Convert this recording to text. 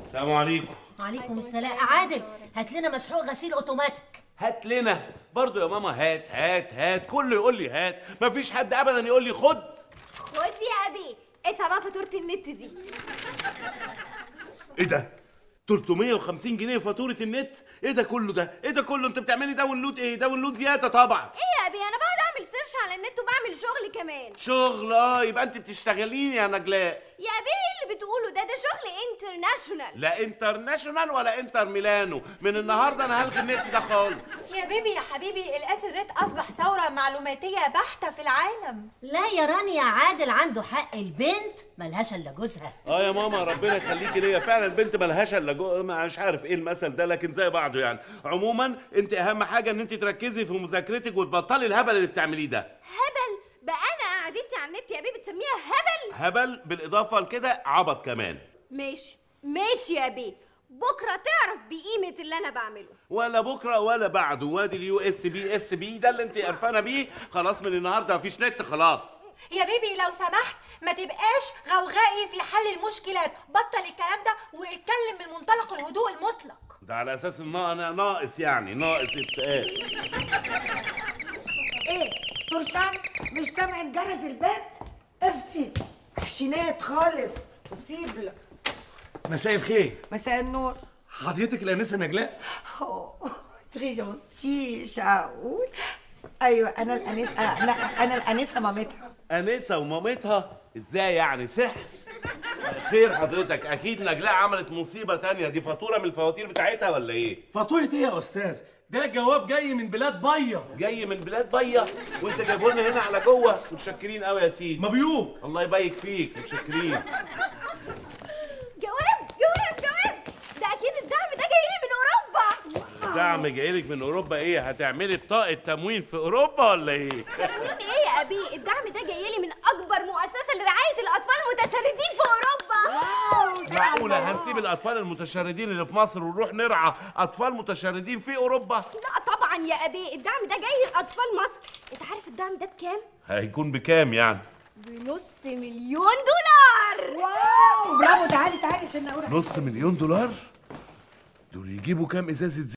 السلام عليكم وعليكم السلام عادل هات لنا مسحوق غسيل اوتوماتيك هات لنا برضه يا ماما هات هات هات كله يقول لي هات مفيش حد ابدا يقول لي خد خد يا ابي ادفع بقى فاتوره النت دي ايه ده 350 جنيه فاتوره النت ايه ده كله ده ايه ده كله انت بتعملي داونلود ايه داونلود زياده طبعا ايه يا ابي انا بقعد اعمل سيرش على النت وبعمل شغل كمان شغل اه يبقى انت بتشتغليني يا نجلاء يا ابي ايه اللي بتقوله ده ده شغل انترناشونال لا انترناشونال ولا انتر ميلانو من النهارده انا هلغي النت ده خالص يا بيبي يا حبيبي الانترنت اصبح ثوره معلوماتيه بحته في العالم لا يا رانيا عادل عنده حق البنت ملهاش الا جوزها اه يا ماما ربنا يخليكي ليا فعلا البنت ملهاش الا جو مش عارف ايه المثل ده لكن زي بعضه يعني عموما انت اهم حاجه ان انت تركزي في مذاكرتك وتبطلي الهبل اللي بتعمليه ده هبل بقى انا قعدتي على النت يا ابي بتسميها هبل هبل بالاضافه لكده عبط كمان ماشي ماشي يا ابي بكره تعرف بقيمه اللي انا بعمله ولا بكره ولا بعده وادي اليو اس بي اس بي ده اللي انت قرفانه بيه خلاص من النهارده مفيش نت خلاص يا بيبي لو سمحت ما تبقاش غوغائي في حل المشكلات بطل الكلام ده واتكلم من منطلق الهدوء المطلق ده على اساس ان انا ناقص يعني ناقص افتئات ايه ترشان مش سامع جرس الباب افتي حشينات خالص مصيبة مساء الخير مساء النور حضرتك الانسه نجلاء اوه تري جونتي شاول ايوه انا الانسه انا انا الانسه مامتها انسه ومامتها ازاي يعني سحر خير حضرتك اكيد نجلاء عملت مصيبه تانية دي فاتوره من الفواتير بتاعتها ولا ايه فاتوره ايه يا استاذ ده جواب جاي من بلاد بايه جاي من بلاد ضيه وانت جايبه لنا هنا على جوه متشكرين قوي يا سيدي مبيوم الله يبارك فيك متشكرين جواب جواب جواب ده اكيد الدعم ده جاي لي من اوروبا دعم جايلك من اوروبا ايه هتعملي بطاقه تموين في اوروبا ولا ايه تموين ايه يا ابي الدعم ده جاي لي من اكبر مؤسسه لرعايه الاطفال المتشردين في اوروبا معقوله هنسيب الاطفال المتشردين اللي في مصر ونروح نرعى اطفال متشردين في اوروبا لا طبعا يا ابي الدعم ده جاي لاطفال مصر انت عارف الدعم ده بكام هيكون بكام يعني بنص مليون دولار واو برافو تعالي تعالي عشان اقول نص مليون دولار دول يجيبوا كام ازازه